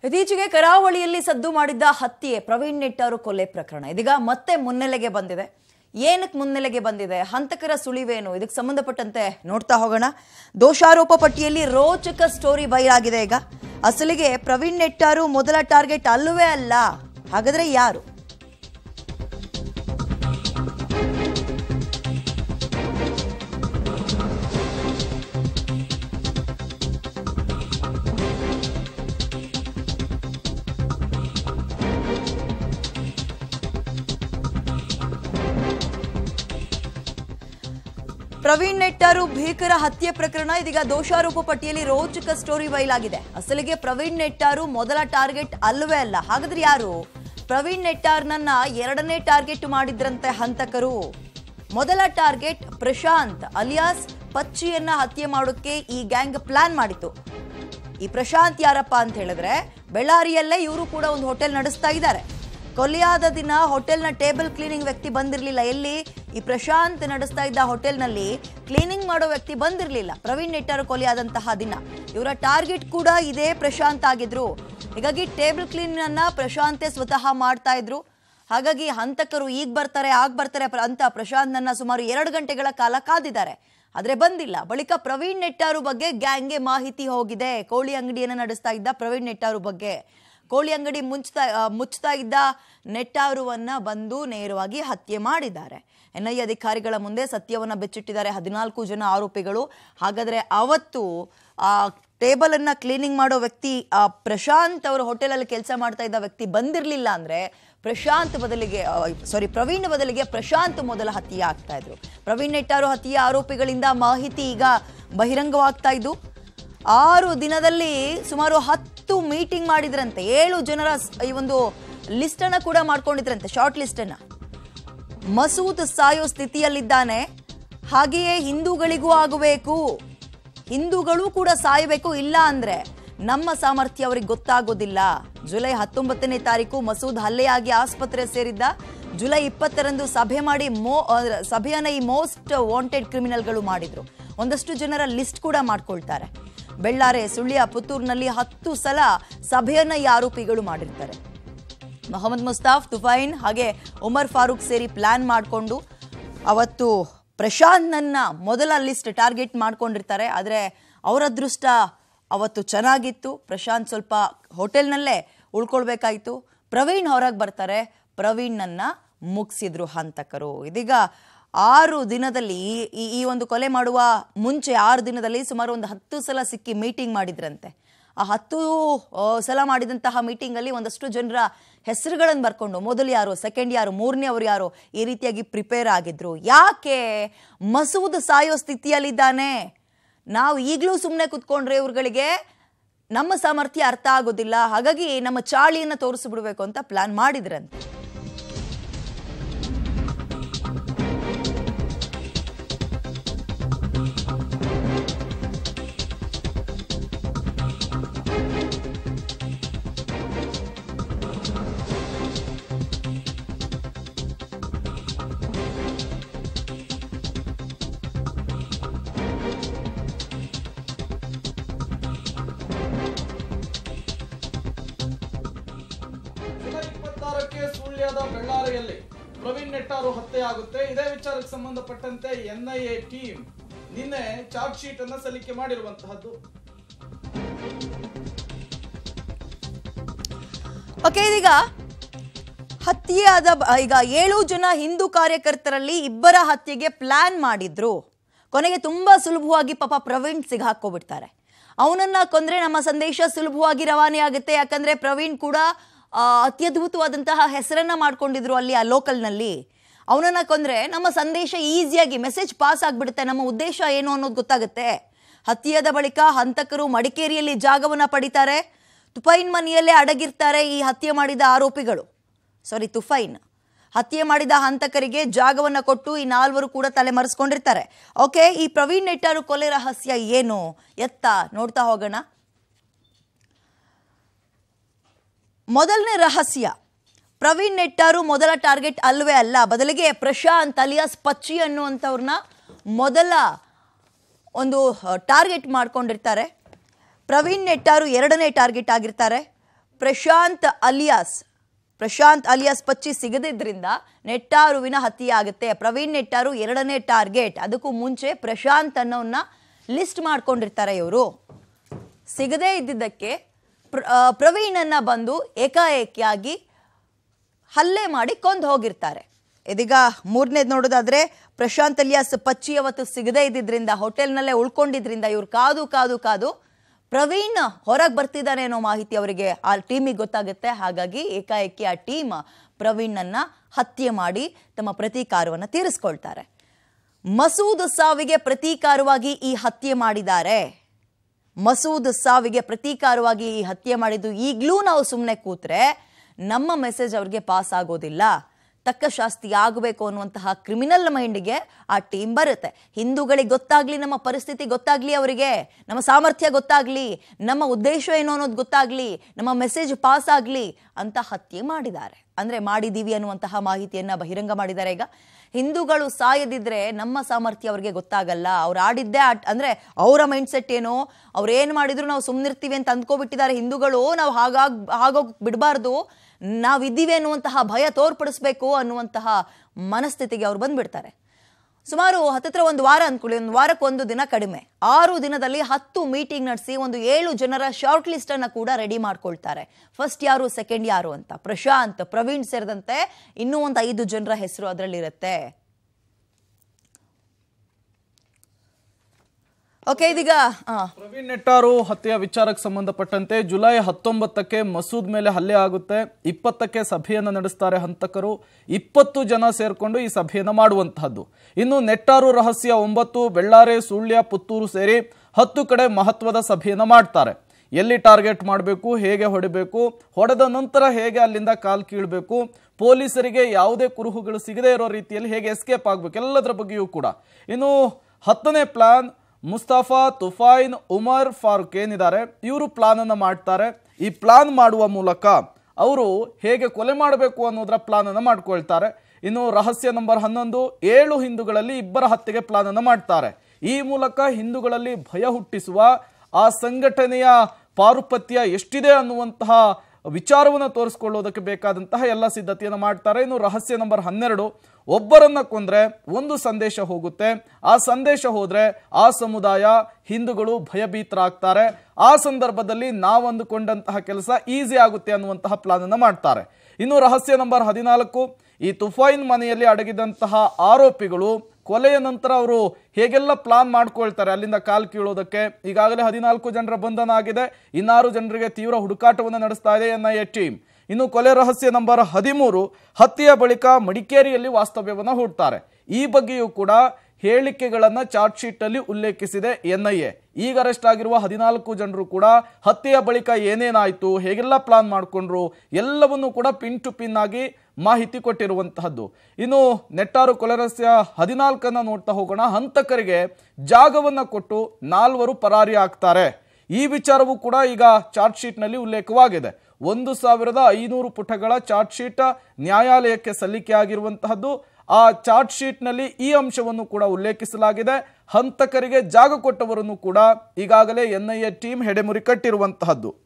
ಇತ್ತೀಚೆಗೆ ಕರಾವಳಿಯಲ್ಲಿ ಸದ್ದು ಮಾಡಿದ್ದ ಹತ್ಯೆ ಪ್ರವೀಣ್ ನೆಟ್ಟಾರು ಕೊಲೆ ಪ್ರಕರಣ ಇದೀಗ ಮತ್ತೆ ಮುನ್ನೆಲೆಗೆ ಬಂದಿದೆ ಏನಕ್ಕೆ ಮುನ್ನೆಲೆಗೆ ಬಂದಿದೆ ಹಂತಕರ ಸುಳಿವೇನು ಇದಕ್ಕೆ ಸಂಬಂಧಪಟ್ಟಂತೆ ನೋಡ್ತಾ ಹೋಗೋಣ ದೋಷಾರೋಪ ಪಟ್ಟಿಯಲ್ಲಿ ರೋಚಕ ಸ್ಟೋರಿ ಬಯಲಾಗಿದೆ ಈಗ ಅಸಲಿಗೆ ಪ್ರವೀಣ್ ನೆಟ್ಟಾರು ಮೊದಲ ಟಾರ್ಗೆಟ್ ಅಲ್ಲವೇ ಅಲ್ಲ ಹಾಗಾದ್ರೆ ಯಾರು ಪ್ರವೀಣ್ ನೆಟ್ಟಾರು ಭೀಕರ ಹತ್ಯೆ ಪ್ರಕರಣ ಇದೀಗ ದೋಷಾರೋಪ ಪಟ್ಟಿಯಲ್ಲಿ ರೋಚಕ ಸ್ಟೋರಿ ಬಯಲಾಗಿದೆ ಅಸಲಿಗೆ ಪ್ರವೀಣ್ ನೆಟ್ಟಾರು ಮೊದಲ ಟಾರ್ಗೆಟ್ ಅಲ್ಲವೇ ಅಲ್ಲ ಹಾಗಾದ್ರೆ ಯಾರು ಪ್ರವೀಣ್ ನೆಟ್ಟಾರ್ನನ್ನ ಎರಡನೇ ಟಾರ್ಗೆಟ್ ಮಾಡಿದ್ರಂತೆ ಹಂತಕರು ಮೊದಲ ಟಾರ್ಗೆಟ್ ಪ್ರಶಾಂತ್ ಅಲಿಯಾಸ್ ಪಚ್ಚಿಯನ್ನ ಹತ್ಯೆ ಮಾಡೋಕೆ ಈ ಗ್ಯಾಂಗ್ ಪ್ಲಾನ್ ಮಾಡಿತ್ತು ಈ ಪ್ರಶಾಂತ್ ಯಾರಪ್ಪ ಅಂತ ಹೇಳಿದ್ರೆ ಬೆಳ್ಳಾರಿಯಲ್ಲೇ ಇವರು ಕೂಡ ಒಂದು ಹೋಟೆಲ್ ನಡೆಸ್ತಾ ಇದ್ದಾರೆ ಕೊಲೆಯಾದ ದಿನ ಹೋಟೆಲ್ನ ಟೇಬಲ್ ಕ್ಲೀನಿಂಗ್ ವ್ಯಕ್ತಿ ಬಂದಿರಲಿಲ್ಲ ಎಲ್ಲಿ ಈ ಪ್ರಶಾಂತ್ ನಡೆಸ್ತಾ ಇದ್ದ ಹೋಟೆಲ್ನಲ್ಲಿ ಕ್ಲೀನಿಂಗ್ ಮಾಡೋ ವ್ಯಕ್ತಿ ಬಂದಿರಲಿಲ್ಲ ಪ್ರವೀಣ್ ನೆಟ್ಟಾರು ಕೊಲೆಯಾದಂತಹ ದಿನ ಇವರ ಟಾರ್ಗೆಟ್ ಕೂಡ ಇದೇ ಪ್ರಶಾಂತ್ ಆಗಿದ್ರು ಹೀಗಾಗಿ ಟೇಬಲ್ ಕ್ಲೀನ್ ಅನ್ನ ಪ್ರಶಾಂತೆ ಸ್ವತಃ ಮಾಡ್ತಾ ಇದ್ರು ಹಾಗಾಗಿ ಹಂತಕರು ಈಗ ಬರ್ತಾರೆ ಆಗ ಬರ್ತಾರೆ ಪ್ರ- ಅಂತ ಪ್ರಶಾಂತ್ನನ್ನ ಸುಮಾರು ಎರಡು ಗಂಟೆಗಳ ಕಾಲ ಕಾದಿದ್ದಾರೆ ಆದ್ರೆ ಬಂದಿಲ್ಲ ಬಳಿಕ ಪ್ರವೀಣ್ ನೆಟ್ಟಾರು ಬಗ್ಗೆ ಗ್ಯಾಂಗ್ಗೆ ಮಾಹಿತಿ ಹೋಗಿದೆ ಕೋಳಿ ಅಂಗಡಿಯನ್ನು ನಡೆಸ್ತಾ ಇದ್ದ ಪ್ರವೀಣ್ ನೆಟ್ಟಾರು ಬಗ್ಗೆ ಕೋಳಿ ಅಂಗಡಿ ಮುಚ್ತಾ ಆ, ಮುಚ್ತಾ ಇದ್ದ ನೆಟ್ಟಾರುವನ್ನ ಬಂದು ನೇರವಾಗಿ ಹತ್ಯೆ ಮಾಡಿದ್ದಾರೆ ಎನ್ಐಎ ಅಧಿಕಾರಿಗಳ ಮುಂದೆ ಸತ್ಯವನ್ನ ಬೆಚ್ಚಿಟ್ಟಿದ್ದಾರೆ ಹದಿನಾಲ್ಕು ಜನ ಆರೋಪಿಗಳು ಹಾಗಾದ್ರೆ ಅವತ್ತು ಆ ಟೇಬಲ್ ಅನ್ನ ಕ್ಲೀನಿಂಗ್ ಮಾಡೋ ವ್ಯಕ್ತಿ ಆ ಪ್ರಶಾಂತ್ ಅವರ ಹೋಟೆಲಲ್ಲಿ ಕೆಲಸ ಮಾಡ್ತಾ ಇದ್ದ ವ್ಯಕ್ತಿ ಬಂದಿರಲಿಲ್ಲ ಅಂದ್ರೆ ಪ್ರಶಾಂತ್ ಬದಲಿಗೆ ಸಾರಿ ಪ್ರವೀಣ್ ಬದಲಿಗೆ ಪ್ರಶಾಂತ್ ಮೊದಲ ಹತ್ಯೆ ಆಗ್ತಾ ಇದ್ರು ಪ್ರವೀಣ್ ನೆಟ್ಟಾರು ಹತ್ಯೆಯ ಆರೋಪಿಗಳಿಂದ ಮಾಹಿತಿ ಈಗ ಬಹಿರಂಗವಾಗ್ತಾ ಇದ್ದು ಆರು ದಿನದಲ್ಲಿ ಸುಮಾರು ಹತ್ತು ಮೀಟಿಂಗ್ ಮಾಡಿದ್ರಂತೆ ಏಳು ಜನರ ಸ್- ಈ ಒಂದು ಲಿಸ್ಟ್ ಅನ್ನ ಕೂಡ ಮಾಡ್ಕೊಂಡಿದ್ರಂತೆ ಶಾರ್ಟ್ ಲಿಸ್ಟ್ ಅನ್ನ ಮಸೂದ್ ಸಾಯೋ ಸ್ಥಿತಿಯಲ್ಲಿದ್ದಾನೆ ಹಾಗೆಯೇ ಹಿಂದೂಗಳಿಗೂ ಆಗಬೇಕು ಹಿಂದೂಗಳು ಕೂಡ ಸಾಯಬೇಕು ಇಲ್ಲ ಅಂದ್ರೆ ನಮ್ಮ ಸಾಮರ್ಥ್ಯ ಅವರಿಗೆ ಗೊತ್ತಾಗೋದಿಲ್ಲ ಜುಲೈ ಹತ್ತೊಂಬತ್ತನೇ ತಾರೀಕು ಮಸೂದ್ ಹಲ್ಲೆಯಾಗಿ ಆಸ್ಪತ್ರೆ ಸೇರಿದ್ದ ಜುಲೈ ಇಪ್ಪತ್ತರಂದು ಸಭೆ ಮಾಡಿ ಮೋ ಅಹ್, ಸಭೆಯನ್ನ ಈ ಮೋಸ್ಟ್ ವಾಂಟೆಡ್ ಕ್ರಿಮಿನಲ್ಗಳು ಮಾಡಿದ್ರು ಒಂದಷ್ಟು ಜನರ ಲಿಸ್ಟ್ ಕೂಡ ಮಾಡ್ಕೊಳ್ತಾರೆ ಬೆಳ್ಳಾರೆ ಸುಳ್ಯ ಪುತ್ತೂರಿನಲ್ಲಿ ಹತ್ತು ಸಲ ಸಭೆಯನ್ನ ಈ ಆರೋಪಿಗಳು ಮಾಡಿರ್ತಾರೆ ಮೊಹಮ್ಮದ್ ಮುಸ್ತಾಫ್ ತುಫೈನ್ ಹಾಗೆ ಉಮರ್ ಫಾರೂಕ್ ಸೇರಿ ಪ್ಲಾನ್ ಮಾಡಿಕೊಂಡು ಅವತ್ತು ಪ್ರಶಾಂತ್ನನ್ನ ಮೊದಲ ಲಿಸ್ಟ್ ಟಾರ್ಗೆಟ್ ಮಾಡ್ಕೊಂಡಿರ್ತಾರೆ ಆದರೆ ಅವರ ಅದೃಷ್ಟ ಅವತ್ತು ಚೆನ್ನಾಗಿತ್ತು ಪ್ರಶಾಂತ್ ಸ್ವಲ್ಪ ಹೋಟೆಲ್ನಲ್ಲೇ ಉಳ್ಕೊಳ್ಬೇಕಾಯ್ತು ಪ್ರವೀಣ್ ಹೊರಗೆ ಬರ್ತಾರೆ ಪ್ರವೀಣ್ಣನ್ನ ಮುಗಿಸಿದ್ರು ಹಂತಕರು ಇದೀಗ ಆರು ದಿನದಲ್ಲಿ ಈ- ಈ ಈ ಒಂದು ಕೊಲೆ ಮಾಡುವ ಮುಂಚೆ ಆರು ದಿನದಲ್ಲಿ ಸುಮಾರು ಒಂದು ಹತ್ತು ಸಲ ಸಿಕ್ಕಿ ಮೀಟಿಂಗ್ ಮಾಡಿದ್ರಂತೆ ಆ ಹತ್ತು ಆ, ಸಲ ಮಾಡಿದಂತಹ ಮೀಟಿಂಗಲ್ಲಿ ಒಂದಷ್ಟು ಜನರ ಹೆಸರುಗಳನ್ನು ಬರ್ಕೊಂಡು ಮೊದಲು ಯಾರು ಸೆಕೆಂಡ್ ಯಾರು ಮೂರನೇ ಅವರು ಯಾರು ಈ ರೀತಿಯಾಗಿ ಪ್ರಿಪೇರ್ ಆಗಿದ್ರು ಯಾಕೆ ಮಸೂದ್ ಸಾಯೋ ಸ್ಥಿತಿಯಲ್ಲಿದ್ದಾನೆ ನಾವು ಈಗಲೂ ಸುಮ್ಮನೆ ಕುತ್ಕೊಂಡ್ರೆ ಇವ್ರುಗಳಿಗೆ ನಮ್ಮ ಸಾಮರ್ಥ್ಯ ಅರ್ಥ ಆಗೋದಿಲ್ಲ ಹಾಗಾಗಿ ನಮ್ಮ ಚಾಳಿಯನ್ನು ತೋರಿಸ್ಬಿಡ್ಬೇಕು ಅಂತ ಪ್ಲಾನ್ ಮಾಡಿದ್ರಂತೆ ಜುಲೈ ಇಪ್ಪತ್ತಾರಕ್ಕೆ ಸುಳ್ಯದ ಬೆಳ್ಳಾರಿಯಲ್ಲಿ ಪ್ರವೀಣ್ ನೆಟ್ಟಾರು ಹತ್ಯೆ ಆಗುತ್ತೆ ಇದೇ ವಿಚಾರಕ್ಕೆ ಸಂಬಂಧಪಟ್ಟಂತೆ ಎನ್ಐಎ ಟೀಮ್ ನಿನ್ನೆ ಚಾರ್ಜ್ ಶೀಟ್ ಅನ್ನ ಸಲ್ಲಿಕೆ ಮಾಡಿರುವಂತಹದ್ದು ಓಕೆ ಇದೀಗ ಹತ್ಯೆಯಾದ ಬ- ಈಗ ಏಳು ಜನ ಹಿಂದೂ ಕಾರ್ಯಕರ್ತರಲ್ಲಿ ಇಬ್ಬರ ಹತ್ಯೆಗೆ ಪ್ಲಾನ್ ಮಾಡಿದ್ರು ಕೊನೆಗೆ ತುಂಬಾ ಸುಲಭವಾಗಿ ಪಾಪ ಪ್ರವೀಣ್ ಸಿಗಾಕೋಬಿಡ್ತಾರೆ ಅವನನ್ನ ಕೊಂದ್ರೆ ನಮ್ಮ ಸಂದೇಶ ಸುಲಭವಾಗಿ ರವಾನೆ ಆಗುತ್ತೆ ಯಾಕಂದ್ರೆ ಪ್ರವೀಣ್ ಕೂಡ ಆ, ಅತ್ಯದ್ಭುತವಾದಂತಹ ಹೆಸರನ್ನ ಮಾಡ್ಕೊಂಡಿದ್ರು ಅಲ್ಲಿ ಆ ಲೋಕಲ್ನಲ್ಲಿ ಅವನನ್ನ ಕೊಂದ್ರೆ ನಮ್ಮ ಸಂದೇಶ ಈಸಿಯಾಗಿ ಮೆಸೇಜ್ ಪಾಸ್ ಆಗ್ಬಿಡುತ್ತೆ ನಮ್ಮ ಉದ್ದೇಶ ಏನು ಅನ್ನೋದು ಗೊತ್ತಾಗುತ್ತೆ ಹತ್ಯೆಯಾದ ಬಳಿಕ ಹಂತಕರು ಮಡಿಕೇರಿಯಲ್ಲಿ ಜಾಗವನ್ನ ಪಡಿತಾರೆ ತುಫೈನ್ ಮನೆಯಲ್ಲೇ ಅಡಗಿರ್ತಾರೆ ಈ ಹತ್ಯೆ ಮಾಡಿದ ಆರೋಪಿಗಳು ಸಾರಿ ತುಫೈನ್ ಹತ್ಯೆ ಮಾಡಿದ ಹಂತಕರಿಗೆ ಜಾಗವನ್ನ ಕೊಟ್ಟು ಈ ನಾಲ್ವರು ಕೂಡ ತಲೆ ಮರೆಸ್ಕೊಂಡಿರ್ತಾರೆ ಓಕೆ ಈ ಪ್ರವೀಣ್ ನೆಟ್ಟಾರು ಕೊಲೆ ರಹಸ್ಯ ಏನು ಎತ್ತ ನೋಡ್ತಾ ಹೋಗೋಣ ಮೊದಲನೇ ರಹಸ್ಯ ಪ್ರವೀಣ್ ನೆಟ್ಟಾರು ಮೊದಲ ಟಾರ್ಗೆಟ್ ಅಲ್ವೇ ಅಲ್ಲ ಬದಲಿಗೆ ಪ್ರಶಾಂತ್ ಅಲಿಯಾಸ್ ಪಚ್ಚಿ ಅನ್ನುವಂಥವ್ರನ್ನ ಮೊದಲ ಒಂದು ಟಾರ್ಗೆಟ್ ಮಾಡ್ಕೊಂಡಿರ್ತಾರೆ ಪ್ರವೀಣ್ ನೆಟ್ಟಾರು ಎರಡನೇ ಟಾರ್ಗೆಟ್ ಆಗಿರ್ತಾರೆ ಪ್ರಶಾಂತ್ ಅಲಿಯಾಸ್ ಪ್ರಶಾಂತ್ ಅಲಿಯಾಸ್ ಪಚ್ಚಿ ಸಿಗದಿದ್ರಿಂದ ನೆಟ್ಟಾರುವಿನ ಹತ್ಯೆ ಆಗುತ್ತೆ ಪ್ರವೀಣ್ ನೆಟ್ಟಾರು ಎರಡನೇ ಟಾರ್ಗೆಟ್ ಅದಕ್ಕೂ ಮುಂಚೆ ಪ್ರಶಾಂತ್ ಅನ್ನೋನ್ನ ಲಿಸ್ಟ್ ಮಾಡ್ಕೊಂಡಿರ್ತಾರೆ ಇವರು ಸಿಗದೇ ಇದ್ದಿದ್ದಕ್ಕೆ ಪ್ರ- ಆ, ಪ್ರವೀಣನ್ನ ಬಂದು ಏಕಾಏಕಿಯಾಗಿ ಹಲ್ಲೆ ಮಾಡಿ ಕೊಂದು ಹೋಗಿರ್ತಾರೆ ಇದೀಗ ಮೂರನೇದು ನೋಡೋದಾದ್ರೆ ಪ್ರಶಾಂತ್ ಅಲಿಯಾಸ್ ಪಚ್ಚಿ ಅವತ್ತು ಸಿಗದೇ ಇದ್ದಿದ್ರಿಂದ ಹೋಟೆಲ್ನಲ್ಲೇ ಉಳ್ಕೊಂಡಿದ್ರಿಂದ ಇವ್ರು ಕಾದು ಕಾದು ಕಾದು ಪ್ರವೀಣ್ ಹೊರಗೆ ಬರ್ತಿದ್ದಾನೆ ಅನ್ನೋ ಮಾಹಿತಿ ಅವರಿಗೆ ಆ ಟೀಮಿಗೆ ಗೊತ್ತಾಗುತ್ತೆ ಹಾಗಾಗಿ ಏಕಾಏಕಿ ಆ ಟೀಮ್ ಪ್ರವೀಣನ್ನ ಹತ್ಯೆ ಮಾಡಿ ತಮ್ಮ ಪ್ರತೀಕಾರವನ್ನು ತೀರಿಸ್ಕೊಳ್ತಾರೆ ಮಸೂದ್ ಸಾವಿಗೆ ಪ್ರತೀಕಾರವಾಗಿ ಈ ಹತ್ಯೆ ಮಾಡಿದ್ದಾರೆ ಮಸೂದ್ ಸಾವಿಗೆ ಪ್ರತೀಕಾರವಾಗಿ ಈ ಹತ್ಯೆ ಮಾಡಿದ್ದು ಈಗಲೂ ನಾವು ಸುಮ್ಮನೆ ಕೂತ್ರೆ ನಮ್ಮ ಮೆಸೇಜ್ ಅವ್ರಿಗೆ ಪಾಸ್ ಆಗೋದಿಲ್ಲ ತಕ್ಕ ಶಾಸ್ತಿ ಆಗಬೇಕು ಅನ್ನುವಂತಹ ಕ್ರಿಮಿನಲ್ ಮೈಂಡ್ಗೆ ಆ ಟೀಮ್ ಬರುತ್ತೆ ಹಿಂದೂಗಳಿಗೆ ಗೊತ್ತಾಗ್ಲಿ ನಮ್ಮ ಪರಿಸ್ಥಿತಿ ಗೊತ್ತಾಗ್ಲಿ ಅವರಿಗೆ ನಮ್ಮ ಸಾಮರ್ಥ್ಯ ಗೊತ್ತಾಗ್ಲಿ ನಮ್ಮ ಉದ್ದೇಶ ಏನು ಅನ್ನೋದು ಗೊತ್ತಾಗ್ಲಿ ನಮ್ಮ ಮೆಸೇಜ್ ಪಾಸ್ ಆಗಲಿ ಅಂತ ಹತ್ಯೆ ಮಾಡಿದ್ದಾರೆ ಅಂದ್ರೆ ಮಾಡಿದೀವಿ ಅನ್ನುವಂತಹ ಮಾಹಿತಿಯನ್ನ ಬಹಿರಂಗ ಮಾಡಿದ್ದಾರೆ ಈಗ ಹಿಂದೂಗಳು ಸಾಯದಿದ್ರೆ ನಮ್ಮ ಸಾಮರ್ಥ್ಯ ಅವ್ರಿಗೆ ಗೊತ್ತಾಗಲ್ಲ ಅವ್ರು ಆಡಿದ್ದೇ ಆಟ್ ಅಂದ್ರೆ ಅವರ ಮೈಂಡ್ ಸೆಟ್ ಏನು ಅವ್ರು ಏನ್ ಮಾಡಿದ್ರು ನಾವು ಸುಮ್ಮನಿರ್ತೀವಿ ಅಂತ ಅಂದ್ಕೋಬಿಟ್ಟಿದ್ದಾರೆ ಹಿಂದೂಗಳು ನಾವು ಹಾಗಾಗ್ ಹಾಗೋಗ್ ಬಿಡಬಾರ್ದು ನಾವಿದ್ದೀವಿ ಅನ್ನುವಂತಹ ಭಯ ತೋರ್ಪಡಿಸ್ಬೇಕು ಅನ್ನುವಂತಹ ಮನಸ್ಥಿತಿಗೆ ಅವ್ರು ಬಂದ್ಬಿಡ್ತಾರೆ ಸುಮಾರು ಹತ್ತತ್ರ ಒಂದು ವಾರ ಅಂದ್ಕೊಳ್ಳಿ ಒಂದು ವಾರಕ್ಕೆ ಒಂದು ದಿನ ಕಡಿಮೆ ಆರು ದಿನದಲ್ಲಿ ಹತ್ತು ಮೀಟಿಂಗ್ ನಡೆಸಿ ಒಂದು ಏಳು ಜನರ ಶಾರ್ಟ್ ಲಿಸ್ಟ್ ಅನ್ನ ಕೂಡ ರೆಡಿ ಮಾಡ್ಕೊಳ್ತಾರೆ ಫಸ್ಟ್ ಯಾರು ಸೆಕೆಂಡ್ ಯಾರು ಅಂತ ಪ್ರಶಾಂತ್ ಪ್ರವೀಣ್ ಸೇರಿದಂತೆ ಇನ್ನೂ ಒಂದು ಐದು ಜನರ ಹೆಸರು ಅದರಲ್ಲಿರುತ್ತೆ ಓಕೆ ಇದೀಗ ಆ, ಪ್ರವೀಣ್ ನೆಟ್ಟಾರು ಹತ್ಯೆಯ ವಿಚಾರಕ್ಕೆ ಸಂಬಂಧಪಟ್ಟಂತೆ ಜುಲೈ ಹತ್ತೊಂಬತ್ತಕ್ಕೆ ಮಸೂದ್ ಮೇಲೆ ಹಲ್ಲೆ ಆಗುತ್ತೆ ಇಪ್ಪತ್ತಕ್ಕೆ ಸಭೆಯನ್ನು ನಡೆಸ್ತಾರೆ ಹಂತಕರು ಇಪ್ಪತ್ತು ಜನ ಸೇರ್ಕೊಂಡು ಈ ಸಭೆಯನ್ನು ಮಾಡುವಂತಹದ್ದು ಇನ್ನು ನೆಟ್ಟಾರು ರಹಸ್ಯ ಒಂಬತ್ತು ಬೆಳ್ಳಾರೆ ಸುಳ್ಯ ಪುತ್ತೂರು ಸೇರಿ ಹತ್ತು ಕಡೆ ಮಹತ್ವದ ಸಭೆಯನ್ನು ಮಾಡ್ತಾರೆ ಎಲ್ಲಿ ಟಾರ್ಗೆಟ್ ಮಾಡಬೇಕು ಹೇಗೆ ಹೊಡಿಬೇಕು ಹೊಡೆದ ನಂತರ ಹೇಗೆ ಅಲ್ಲಿಂದ ಕಾಲ್ ಕೀಳಬೇಕು ಪೊಲೀಸರಿಗೆ ಯಾವುದೇ ಕುರುಹುಗಳು ಸಿಗದೇ ಇರೋ ರೀತಿಯಲ್ಲಿ ಹೇಗೆ ಎಸ್ಕೇಪ್ ಆಗಬೇಕು ಎಲ್ಲದರ ಬಗ್ಗೆಯೂ ಕೂಡ ಇನ್ನು ಹತ್ತನೇ ಪ್ಲಾನ್ ಮುಸ್ತಫಾ ತುಫೈನ್ ಉಮರ್ ಫಾರೂಕ್ ಏನಿದ್ದಾರೆ ಇವರು ಪ್ಲಾನ್ ಅನ್ನ ಮಾಡ್ತಾರೆ ಈ ಪ್ಲಾನ್ ಮಾಡುವ ಮೂಲಕ ಅವರು ಹೇಗೆ ಕೊಲೆ ಮಾಡಬೇಕು ಅನ್ನೋದರ ಪ್ಲಾನ್ ಅನ್ನ ಮಾಡ್ಕೊಳ್ತಾರೆ ಇನ್ನು ರಹಸ್ಯ ನಂಬರ್ ಹನ್ನೊಂದು ಏಳು ಹಿಂದೂಗಳಲ್ಲಿ ಇಬ್ಬರ ಹತ್ಯೆಗೆ ಪ್ಲಾನ್ ಅನ್ನ ಮಾಡ್ತಾರೆ ಈ ಮೂಲಕ ಹಿಂದೂಗಳಲ್ಲಿ ಭಯ ಹುಟ್ಟಿಸುವ ಆ ಸಂಘಟನೆಯ ಪಾರುಪತ್ಯ ಎಷ್ಟಿದೆ ಅನ್ನುವಂತಹ ವಿಚಾರವನ್ನು ತೋರಿಸ್ಕೊಳ್ಳೋದಕ್ಕೆ ಬೇಕಾದಂತಹ ಎಲ್ಲ ಸಿದ್ಧತೆಯನ್ನು ಮಾಡ್ತಾರೆ ಇನ್ನು ರಹಸ್ಯ ನಂಬರ್ ಹನ್ನೆರಡು ಒಬ್ಬರನ್ನ ಕೊಂದ್ರೆ ಒಂದು ಸಂದೇಶ ಹೋಗುತ್ತೆ ಆ ಸಂದೇಶ ಹೋದ್ರೆ ಆ ಸಮುದಾಯ ಹಿಂದೂಗಳು ಭಯಭೀತರಾಗ್ತಾರೆ ಆ ಸಂದರ್ಭದಲ್ಲಿ ನಾವು ಅಂದುಕೊಂಡಂತಹ ಕೆಲಸ ಈಸಿ ಆಗುತ್ತೆ ಅನ್ನುವಂತಹ ಪ್ಲಾನ್ ಅನ್ನ ಮಾಡ್ತಾರೆ ಇನ್ನು ರಹಸ್ಯ ನಂಬರ್ ಹದಿನಾಲ್ಕು ಈ ತುಫೈನ್ ಮನೆಯಲ್ಲಿ ಅಡಗಿದಂತಹ ಆರೋಪಿಗಳು ಕೊಲೆಯ ನಂತರ ಅವರು ಹೇಗೆಲ್ಲ ಪ್ಲಾನ್ ಮಾಡ್ಕೊಳ್ತಾರೆ ಅಲ್ಲಿಂದ ಕಾಲ್ ಕೀಳೋದಕ್ಕೆ ಈಗಾಗಲೇ ಹದಿನಾಲ್ಕು ಜನರ ಬಂಧನ ಆಗಿದೆ ಇನ್ನಾರು ಜನರಿಗೆ ತೀವ್ರ ಹುಡುಕಾಟವನ್ನು ನಡೆಸ್ತಾ ಇದೆ ಎನ್ಐಎ ಟೀಮ್ ಇನ್ನು ಕೊಲೆ ರಹಸ್ಯ ನಂಬರ್ ಹದಿಮೂರು ಹತ್ಯೆಯ ಬಳಿಕ ಮಡಿಕೇರಿಯಲ್ಲಿ ವಾಸ್ತವ್ಯವನ್ನು ಹೂಡ್ತಾರೆ ಈ ಬಗ್ಗೆಯೂ ಕೂಡ ಹೇಳಿಕೆಗಳನ್ನ ಚಾರ್ಜ್ ಶೀಟ್ ಅಲ್ಲಿ ಉಲ್ಲೇಖಿಸಿದೆ ಎನ್ಐಎ ಈಗ ಅರೆಸ್ಟ್ ಆಗಿರುವ ಹದಿನಾಲ್ಕು ಜನರು ಕೂಡ ಹತ್ಯೆಯ ಬಳಿಕ ಏನೇನಾಯ್ತು ಹೇಗೆಲ್ಲ ಪ್ಲಾನ್ ಮಾಡಿಕೊಂಡ್ರು ಎಲ್ಲವನ್ನು ಕೂಡ ಪಿನ್ ಟು ಪಿನ್ ಆಗಿ ಮಾಹಿತಿ ಕೊಟ್ಟಿರುವಂತಹದ್ದು ಇನ್ನು ನೆಟ್ಟಾರು ಕೊಲೆ ರಹಸ್ಯ ಹದಿನಾಲ್ಕನ್ನ ನೋಡ್ತಾ ಹೋಗೋಣ ಹಂತಕರಿಗೆ ಜಾಗವನ್ನ ಕೊಟ್ಟು ನಾಲ್ವರು ಪರಾರಿ ಆಗ್ತಾರೆ ಈ ವಿಚಾರವೂ ಕೂಡ ಈಗ ಚಾರ್ಜ್ ಶೀಟ್ನಲ್ಲಿ ಉಲ್ಲೇಖವಾಗಿದೆ ಒಂದು ಸಾವಿರದ ಐನೂರು ಪುಟಗಳ ಚಾರ್ಜ್ ಶೀಟ್ ನ್ಯಾಯಾಲಯಕ್ಕೆ ಸಲ್ಲಿಕೆ ಆಗಿರುವಂತಹದ್ದು ಆ ಚಾರ್ಜ್ ಶೀಟ್ನಲ್ಲಿ ಈ ಅಂಶವನ್ನು ಕೂಡ ಉಲ್ಲೇಖಿಸಲಾಗಿದೆ ಹಂತಕರಿಗೆ ಜಾಗ ಕೊಟ್ಟವರನ್ನು ಕೂಡ ಈಗಾಗಲೇ ಎನ್ಐಎ ಟೀಮ್ ಹೆಡೆಮುರಿ ಕಟ್ಟಿರುವಂತಹದ್ದು